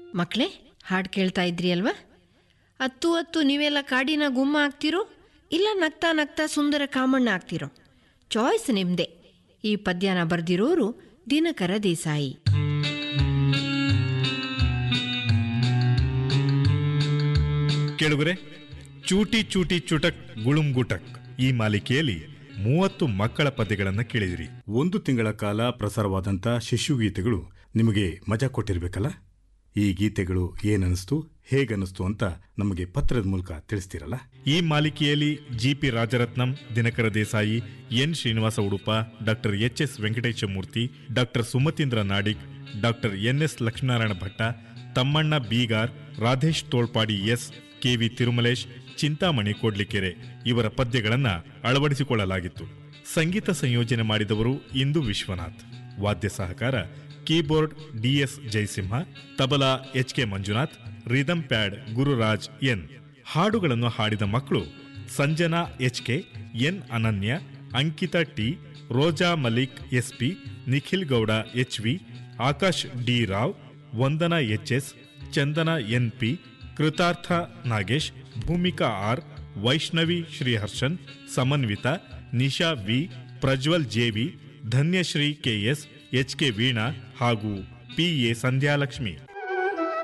ಮಕ್ಕಳೇ ಹಾಡು ಕೇಳ್ತಾ ಇದ್ರಿ ಅಲ್ವಾ ಹತ್ತು ಹತ್ತು ನೀವೆಲ್ಲ ಕಾಡಿನ ಗುಮ್ಮ ಆಗ್ತಿರೋ ಇಲ್ಲ ನಗ್ತಾ ನಗ್ತಾ ಸುಂದರ ಕಾಮಣ್ಣ ಆಗ್ತಿರೋ ಚಾಯ್ಸ್ ನಿಮ್ಮದೇ ಈ ಪದ್ಯನ ಬರೆದಿರೋರು ದಿನಕರ ದೇಸಾಯಿ ಕೇಳುಗರೆ ಚೂಟಿ ಚೂಟಿ ಚುಟಕ್ ಗುಳುಂ ಗುಟಕ್ ಈ ಮಾಲಿಕೆಯಲ್ಲಿ ಮೂವತ್ತು ಮಕ್ಕಳ ಪದ್ಯಗಳನ್ನು ಕೇಳಿದಿರಿ ಒಂದು ತಿಂಗಳ ಕಾಲ ಪ್ರಸಾರವಾದಂಥ ಶಿಶುಗೀತೆಗಳು ನಿಮಗೆ ಮಜಾ ಕೊಟ್ಟಿರ್ಬೇಕಲ್ಲ ಈ ಗೀತೆಗಳು ಏನನ್ನಿಸ್ತು ಹೇಗನ್ನಿಸ್ತು ಅಂತ ನಮಗೆ ಪತ್ರದ ಮೂಲಕ ತಿಳಿಸ್ತೀರಲ್ಲ ಈ ಮಾಲಿಕೆಯಲ್ಲಿ GP Rajaratnam Dinakara Desai N Srinivasa Udupa doctor H S Venkateshamurthy doctor Sumatheendra Nadig doctor N S Lakshminarayana Bhatta Tammanna Beegar Radhesh Tolpadi S KV Tirumalesh Chintamani Kodlikere ಇವರ ಪದ್ಯಗಳನ್ನ ಅಳವಡಿಸಿಕೊಳ್ಳಲಾಗಿತ್ತು ಸಂಗೀತ ಸಂಯೋಜನೆ ಮಾಡಿದವರು ಇಂದು ವಿಶ್ವನಾಥ್ ವಾದ್ಯ ಸಹಕಾರ keyboard DS Jayasimha tabla H K Manjunath rhythm pad Gururaj N ಹಾಡುಗಳನ್ನು ಹಾಡಿದ ಮಕ್ಕಳು Sanjana H K N Ananya Ankita T Roja Malik SP Nikhil Gowda H V Akash D Rao Vandana H S Chandana N P Krutartha Nagesh Bhoomika R Vaishnavi Sriharshan Samanvitha Nisha V Prajwal JV Dhanyashree KS H K Veena ಹಾಗೂ ಪಿಎ ಸಂಧ್ಯಾಲಕ್ಷ್ಮಿ